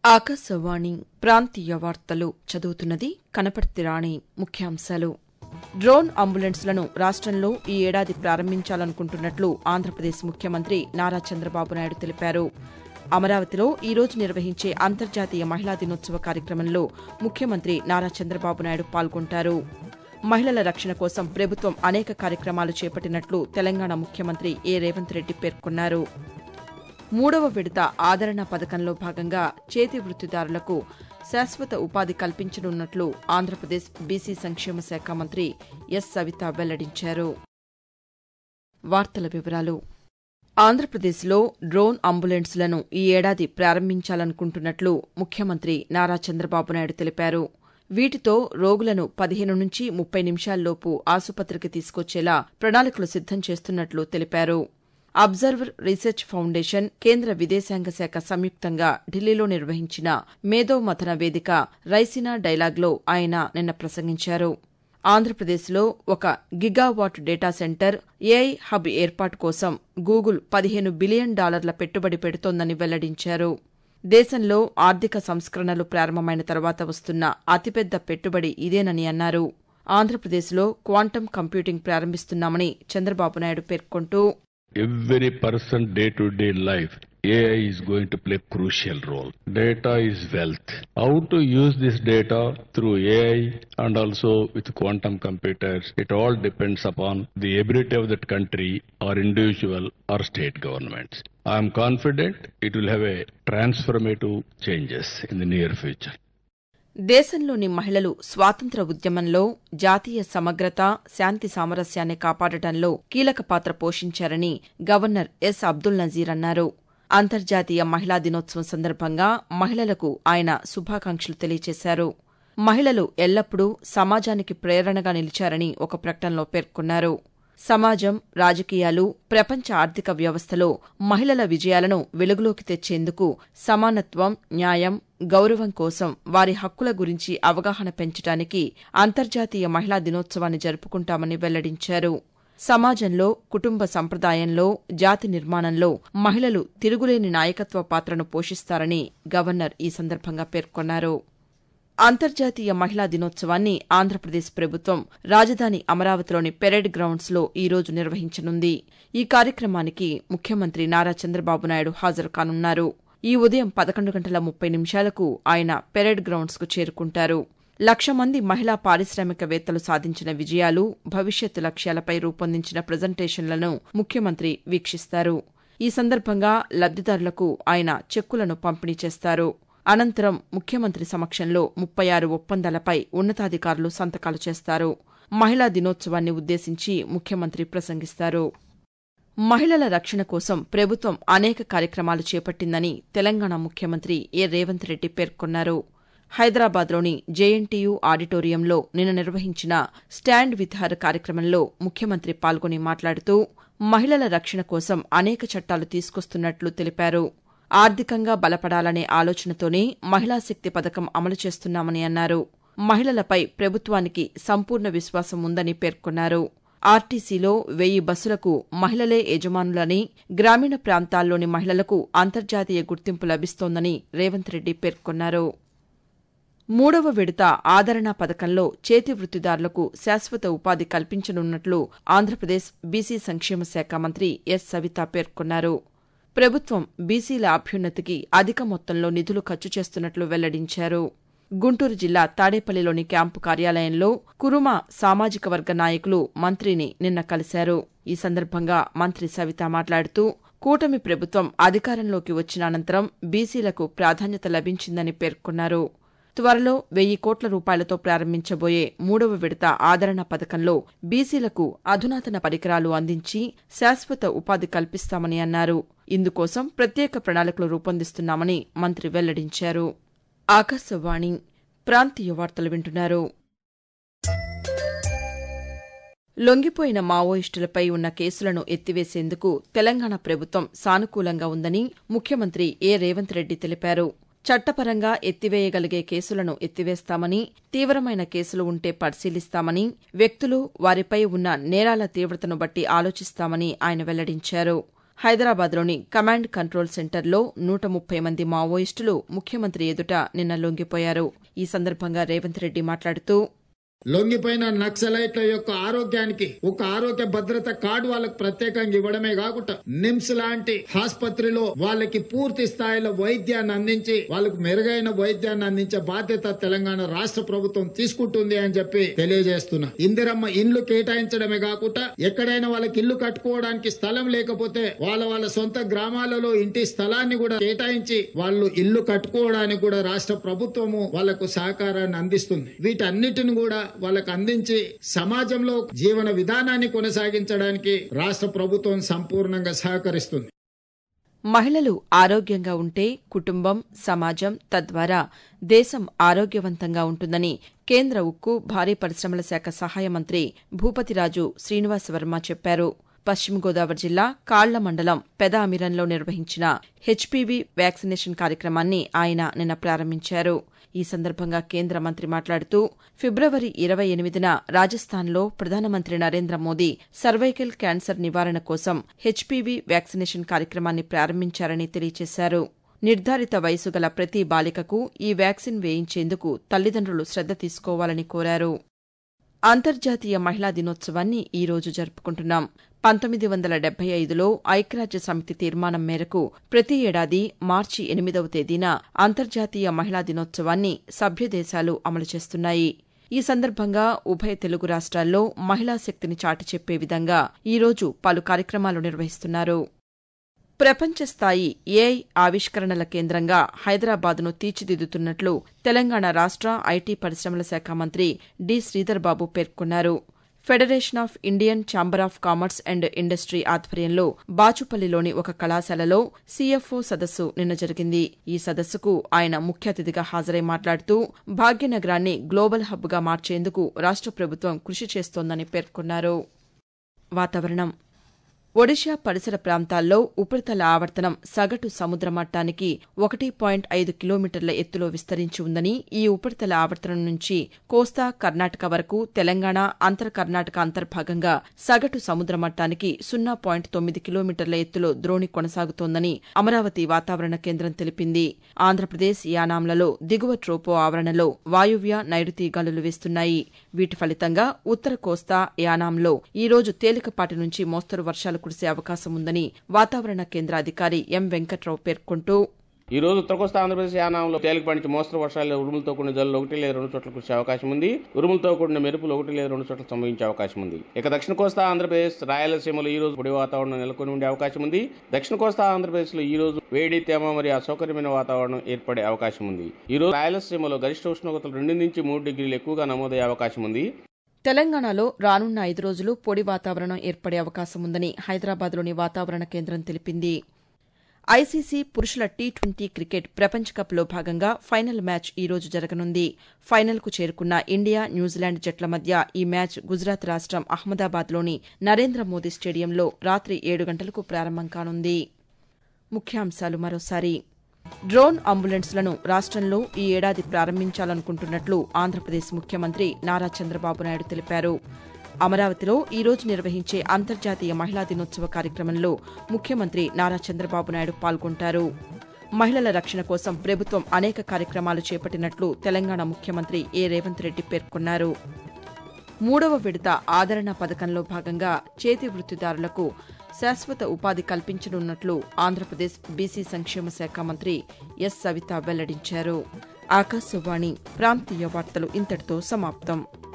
ఆకాశవాణి ప్రాంతీయ వార్తలు చదువుతున్నది కనపర్తి రాణి ముఖ్యాంశాలు డ్రోన్ అంబులెన్స్లను రాష్టంలో ఈ ఏడాది ప్రారంభించాలనుకుంటున్నట్లు ఆంధ్రప్రదేశ్ ముఖ్యమంత్రి నారా చంద్రబాబు నాయుడు తెలిపారు అమరావతిలో ఈ రోజు నిర్వహించే అంతర్జాతీయ మహిళా దినోత్సవ కార్యక్రమంలో ముఖ్యమంత్రి నారా చంద్రబాబు నాయుడు పాల్గొంటారు మహిళల రక్షణ కోసం ప్రభుత్వం అనేక కార్యక్రమాలు చేపట్టినట్లు తెలంగాణ ముఖ్యమంత్రి ఏ రేవంత్ రెడ్డి పేర్కొన్నారు మూడవ విడత ఆదరణ పథకంలో భాగంగా చేతి వృత్తిదారులకు శాశ్వత ఉపాధి కల్పించనున్నట్లు ఆంధ్రప్రదేశ్ బీసీ సంక్షేమ శాఖ మంత్రి ఎస్ సవిత వెల్లడించారు వార్తల వివరాలు ఆంధ్రప్రదేశ్లో డ్రోన్ అంబులెన్స్లను ఈ ఏడాది ప్రారంభించాలనుకుంటున్నట్లు ముఖ్యమంత్రి నారా చంద్రబాబు నాయుడు తెలిపారు వీటితో రోగులను పదిహేను నుంచి ముప్పై నిమిషాల్లోపు ఆసుపత్రికి తీసుకొచ్చేలా ప్రణాళికలు సిద్దం చేస్తున్నట్లు తెలిపారు అబ్జర్వర్ రీసెర్చ్ ఫౌండేషన్ కేంద్ర విదేశాంగ శాఖ సంయుక్తంగా ఢిల్లీలో నిర్వహించిన మేధో మథన వేదిక రైసినా డైలాగ్లో ఆయన నిన్న ప్రసంగించారు ఆంధ్రప్రదేశ్లో ఒక gigawatt data centre AI hub ఏర్పాటు కోసం గూగుల్ పదిహేను బిలియన్ డాలర్ల పెట్టుబడి పెడుతోందని వెల్లడించారు దేశంలో ఆర్థిక సంస్కరణలు ప్రారంభమైన తర్వాత వస్తున్న అతిపెద్ద పెట్టుబడి ఇదేనని అన్నారు ఆంధ్రప్రదేశ్లో క్వాంటం కంప్యూటింగ్ ప్రారంభిస్తున్నామని చంద్రబాబు నాయుడు పేర్కొంటూ every person day to day life AI is going to play crucial role. Data is wealth. How to use this data through AI and also with quantum computers, it all depends upon the ability of that country or individual or state governments. I am confident it will have a transformative changes in the near future. దేశంలోని మహిళలు స్వాతంత్ర ఉద్యమంలో జాతీయ సమగ్రత శాంతి సామరస్యాన్ని కాపాడటంలో కీలక పాత్ర పోషించారని గవర్నర్ ఎస్ అబ్దుల్ నజీర్ అన్నారు అంతర్జాతీయ మహిళా దినోత్సవం సందర్భంగా మహిళలకు ఆయన శుభాకాంక్షలు తెలియజేశారు మహిళలు ఎల్లప్పుడూ సమాజానికి ప్రేరణగా నిలిచారని ఒక ప్రకటనలో పేర్కొన్నారు సమాజం రాజకీయాలు ప్రపంచ ఆర్థిక వ్యవస్థలో మహిళల విజయాలను వెలుగులోకి తెచ్చేందుకు సమానత్వం న్యాయం గౌరవం కోసం వారి హక్కుల గురించి అవగాహన పెంచడానికి అంతర్జాతీయ మహిళా దినోత్సవాన్ని జరుపుకుంటామని వెల్లడించారు సమాజంలో కుటుంబ సంప్రదాయంలో జాతి నిర్మాణంలో మహిళలు తిరుగులేని నాయకత్వ పాత్రను పోషిస్తారని గవర్నర్ ఈ సందర్భంగా పేర్కొన్నారు అంతర్జాతీయ మహిళా దినోత్సవాన్ని ఆంధ్రప్రదేశ్ ప్రభుత్వం రాజధాని అమరావతిలోని పెరేడ్ గ్రౌండ్స్లో ఈ రోజు నిర్వహించనుంది ఈ కార్యక్రమానికి ముఖ్యమంత్రి నారా చంద్రబాబు నాయుడు హాజరు కానున్నారు ఈ ఉదయం పదకొండు గంటల ముప్పై నిమిషాలకు ఆయన పెరేడ్ గ్రౌండ్స్కు చేరుకుంటారు లక్ష మంది మహిళా పారిశ్రామికవేత్తలు సాధించిన విజయాలు భవిష్యత్తు లక్ష్యాలపై రూపొందించిన ప్రజెంటేషన్లను ముఖ్యమంత్రి వీక్షిస్తారు ఈ సందర్భంగా లబ్దిదారులకు ఆయన చెక్కులను పంపిణీ చేస్తారు అనంతరం ముఖ్యమంత్రి సమక్షంలో ముప్పై ఆరు ఒప్పందాలపై ఉన్నతాధికారులు సంతకాలు చేస్తారు మహిళా దినోత్సవాన్ని ఉద్దేశించి ముఖ్యమంత్రి ప్రసంగిస్తారు మహిళల రక్షణ కోసం ప్రభుత్వం అనేక కార్యక్రమాలు చేపట్టిందని తెలంగాణ ముఖ్యమంత్రి ఏ రేవంత్ రెడ్డి పేర్కొన్నారు హైదరాబాద్లోని జేఎన్టీయూ ఆడిటోరియంలో నిన్న నిర్వహించిన స్టాండ్ విత్ హర్ కార్యక్రమంలో ముఖ్యమంత్రి పాల్గొని మాట్లాడుతూ మహిళల రక్షణ కోసం అనేక చట్టాలు తీసుకొస్తున్నట్లు తెలిపారు ఆర్థికంగా బలపడాలనే ఆలోచనతోనే మహిళా శక్తి పథకం అమలు చేస్తున్నామని అన్నారు మహిళలపై ప్రభుత్వానికి సంపూర్ణ విశ్వాసం ఉందని పేర్కొన్నారు ఆర్టీసీలో వెయ్యి బస్సులకు మహిళలే యజమానులని గ్రామీణ ప్రాంతాల్లోని మహిళలకు అంతర్జాతీయ గుర్తింపు లభిస్తోందని రేవంత్ రెడ్డి పేర్కొన్నారు మూడవ విడత ఆదరణ పథకంలో చేతి వృత్తిదారులకు శాశ్వత ఉపాధి కల్పించనున్నట్లు ఆంధ్రప్రదేశ్ బీసీ సంక్షేమ శాఖ మంత్రి ఎస్ సవిత పేర్కొన్నారు ప్రభుత్వం బీసీల అభ్యున్నతికి అధిక మొత్తంలో నిధులు ఖర్చు చేస్తున్నట్లు వెల్లడించారు గుంటూరు జిల్లా తాడేపల్లిలోని క్యాంపు కార్యాలయంలో కురుమ సామాజిక వర్గ నాయకులు మంత్రిని నిన్న కలిశారు ఈ సందర్భంగా మంత్రి సవిత మాట్లాడుతూ కూటమి ప్రభుత్వం అధికారంలోకి వచ్చిన అనంతరం బీసీలకు ప్రాధాన్యత లభించిందని పేర్కొన్నారు త్వరలో వెయ్యి కోట్ల రూపాయలతో ప్రారంభించబోయే మూడవ విడత ఆదరణ పథకంలో బీసీలకు అధునాతన పరికరాలు అందించి శాశ్వత ఉపాధి కల్పిస్తామని అన్నారు ఇందుకోసం ప్రత్యేక ప్రణాళికలు రూపొందిస్తున్నామని మంత్రి వెల్లడించారు ఆకాశవాణి ప్రాంతీయ వార్తలు వింటున్నారు లొంగిపోయిన మావోయిస్టులపై ఉన్న కేసులను ఎత్తివేసేందుకు తెలంగాణ ప్రభుత్వం సానుకూలంగా ఉందని ముఖ్యమంత్రి ఏ రేవంత్ రెడ్డి తెలిపారు చట్టపరంగా ఎత్తివేయగలిగే కేసులను ఎత్తివేస్తామని తీవ్రమైన కేసులు ఉంటే పరిశీలిస్తామని వ్యక్తులు వారిపై ఉన్న నేరాల తీవ్రతను బట్టి ఆలోచిస్తామని ఆయన వెల్లడించారు హైదరాబాద్లోని కమాండ్ కంట్రోల్ సెంటర్లో నూట ముప్పై మంది మావోయిస్టులు ముఖ్యమంత్రి ఎదుట నిన్న లొంగిపోయారు ఈ సందర్భంగా రేవంత్ రెడ్డి మాట్లాడుతూ లొంగిపోయిన నక్సలైట్ల యొక్క ఆరోగ్యానికి ఒక ఆరోగ్య భద్రత కార్డు వాళ్ళకి ప్రత్యేకంగా ఇవ్వడమే కాకుండా నిమ్స్ లాంటి ఆసుపత్రిలో వాళ్ళకి పూర్తి స్థాయిలో వైద్యాన్ని అందించి వాళ్ళకు మెరుగైన వైద్యాన్ని అందించే బాధ్యత తెలంగాణ రాష్ట్ర ప్రభుత్వం తీసుకుంటుంది అని చెప్పి తెలియజేస్తున్నా ఇందిరమ్మ ఇండ్లు కేటాయించడమే కాకుండా ఎక్కడైనా వాళ్ళకి ఇల్లు కట్టుకోవడానికి స్థలం లేకపోతే వాళ్ళ వాళ్ళ సొంత గ్రామాలలో ఇంటి స్థలాన్ని కూడా కేటాయించి వాళ్ళు ఇల్లు కట్టుకోవడానికి కూడా రాష్ట్ర ప్రభుత్వము వాళ్లకు సహకారాన్ని అందిస్తుంది వీటన్నిటిని కూడా వాళ్ళకు అందించి సమాజంలో జీవన విధానాన్ని కొనసాగించడానికి రాష్ట్ర ప్రభుత్వం సంపూర్ణంగా సహకరిస్తుంది మహిళలు ఆరోగ్యంగా ఉంటే కుటుంబం సమాజం తద్వారా దేశం ఆరోగ్యవంతంగా ఉంటుందని కేంద్ర ఉక్కు భారీ పరిశ్రమల శాఖ సహాయ మంత్రి భూపతిరాజు శ్రీనివాస వర్మ చెప్పారు పశ్చిమ గోదావరి జిల్లా కాళ్ల మండలం పెద అమిరంలో నిర్వహించిన హెచ్పీవీ వ్యాక్సినేషన్ కార్యక్రమాన్ని ఆయన నిన్న ప్రారంభించారు ఈ సందర్భంగా కేంద్ర మంత్రి మాట్లాడుతూ ఫిబ్రవరి ఇరవై ఎనిమిదిన రాజస్థాన్లో ప్రధానమంత్రి నరేంద్ర మోదీ సర్వైకల్ క్యాన్సర్ నివారణ కోసం హెచ్పీవీ వ్యాక్సినేషన్ కార్యక్రమాన్ని ప్రారంభించారని తెలియజేశారు నిర్ధారిత వయసు గల ప్రతి బాలికకు ఈ వ్యాక్సిన్ వేయించేందుకు తల్లిదండ్రులు శ్రద్ద తీసుకోవాలని కోరారు అంతర్జాతీయ మహిళా దినోత్సవాన్ని ఈ రోజు జరుపుకుంటున్నాం పంతొమ్మిది వందల డెబ్బై ఐదులో ఐక్యరాజ్య సమితి తీర్మానం మేరకు ప్రతి ఏడాది మార్చి ఎనిమిదవ తేదీన అంతర్జాతీయ మహిళా దినోత్సవాన్ని సభ్య దేశాలు అమలు చేస్తున్నాయి ఈ సందర్భంగా ఉభయ తెలుగు రాష్ట్రాల్లో మహిళా శక్తిని చాటి చెప్పే విధంగా ఈరోజు పలు కార్యక్రమాలు నిర్వహిస్తున్నారు ప్రపంచ స్థాయి ఏఐ ఆవిష్కరణల కేంద్రంగా హైదరాబాద్ను తీర్చిదిద్దుతున్నట్లు తెలంగాణ రాష్ట్ర ఐటీ పరిశ్రమల శాఖ మంత్రి డి శ్రీధర్ బాబు పేర్కొన్నారు federation of Indian chamber of commerce and industry ఆధ్వర్యంలో బాచుపల్లిలోని ఒక కళాశాలలో సీఎఫ్ఓ సదస్సు నిన్న జరిగింది ఈ సదస్సుకు ఆయన ముఖ్య అతిథిగా హాజరై మాట్లాడుతూ భాగ్యనగరాన్ని గ్లోబల్ హబ్గా మార్చేందుకు రాష్ట్ర ప్రభుత్వం కృషి చేస్తోందని పేర్కొన్నారు వాతావరణం ఒడిషా పరిసర ప్రాంతాల్లో ఉపరితల ఆవర్తనం సగటు సముద్ర మట్టానికి ఒకటి పాయింట్ ఐదు కిలోమీటర్ల ఎత్తులో విస్తరించి ఉందని ఈ ఉపరితల ఆవర్తనం నుంచి కోస్తా కర్ణాటక వరకు తెలంగాణ అంతర్ కర్ణాటక అంతర్భాగంగా సగటు సముద్ర మట్టానికి సున్నా పాయింట్ తొమ్మిది కిలోమీటర్ల ఎత్తులో ద్రోణి కొనసాగుతోందని అమరావతి వాతావరణ కేంద్రం తెలిపింది ఆంధ్రప్రదేశ్ యానాంలలో దిగువ ట్రోపో ఆవరణలో వాయువ్య నైరుతి గాలులు వీస్తున్నాయి వీటి ఫలితంగా ఉత్తర కోస్తా యానాంలో ఈ రోజు తేలికపాటి నుంచి మోస్తరు వర్షాలు కురిసే అవకాశం ఉందని వాతావరణ కేంద్ర అధికారి ఎం వెంకట్రావు పేర్కొంటూ ఈ రోజు ఉత్తర కోస్తా ఆంధ్రప్రదేశ్ యానాంలో తేలికపాటి నుంచి మోస్తరు వర్షాలు ఉరుములతో కూడిన జల్లు ఒకటి లేదా రెండు చోట్ల కురిసే అవకాశం ఉంది ఉరుములతో కూడిన మెరుపులు ఒకటి లేదా రెండు చోట్ల సంభవించే అవకాశం ఉంది ఇక దక్షిణ కోస్తా ఆంధ్రప్రదేశ్ రాయలసీమలో ఈ రోజు పొడి వాతావరణం నెలకొని ఉండే అవకాశం ఉంది దక్షిణ కోస్తా ఆంధ్రప్రదేశ్ లో ఈ రోజు వేడి తేమ మరియు అసౌకర్యమైన వాతావరణం ఏర్పడే అవకాశం ఉంది ఈ రోజు రాయలసీమలో గరిష్ట ఉష్ణోగ్రతలు రెండు నుంచి మూడు డిగ్రీలు ఎక్కువగా నమోదయ్యే అవకాశం ఉంది తెలంగాణలో రానున్న ఐదు రోజులు పొడి వాతావరణం ఏర్పడే అవకాశం ఉందని హైదరాబాద్లోని వాతావరణ కేంద్రం తెలిపింది ఐసీసీ పురుషుల టీ ట్వంటీ క్రికెట్ ప్రపంచ కప్లో భాగంగా ఫైనల్ మ్యాచ్ ఈ రోజు జరగనుంది ఫైనల్కు చేరుకున్న ఇండియా న్యూజిలాండ్ జట్ల మధ్య ఈ మ్యాచ్ గుజరాత్ రాష్టం అహ్మదాబాద్లోని నరేంద్ర మోదీ స్టేడియంలో రాత్రి ఏడు గంటలకు ప్రారంభం కానుంది ముఖ్యాంశాలు మరోసారి డ్రోన్ అంబులెన్స్లను రాష్టంలో ఈ ఏడాది ప్రారంభించాలనుకుంటున్నట్లు ఆంధ్రప్రదేశ్ ముఖ్యమంత్రి నారా చంద్రబాబు నాయుడు తెలిపారు అమరావతిలో ఈ రోజు నిర్వహించే అంతర్జాతీయ మహిళా దినోత్సవ కార్యక్రమంలో ముఖ్యమంత్రి నారా చంద్రబాబు నాయుడు పాల్గొంటారు మహిళల రక్షణ కోసం ప్రభుత్వం అనేక కార్యక్రమాలు చేపట్టినట్లు తెలంగాణ ముఖ్యమంత్రి ఏ రేవంత్ రెడ్డి పేర్కొన్నారు మూడవ విడత ఆదరణ పథకంలో భాగంగా చేతి వృత్తిదారులకు శాశ్వత ఉపాధి కల్పించనున్నట్లు ఆంధ్రప్రదేశ్ బీసీ సంక్షేమ శాఖ మంత్రి ఎస్ సవిత వెల్లడించారు ఆకాశవాణి ప్రాంతీయ వార్తలు ఇంతటితో సమాప్తం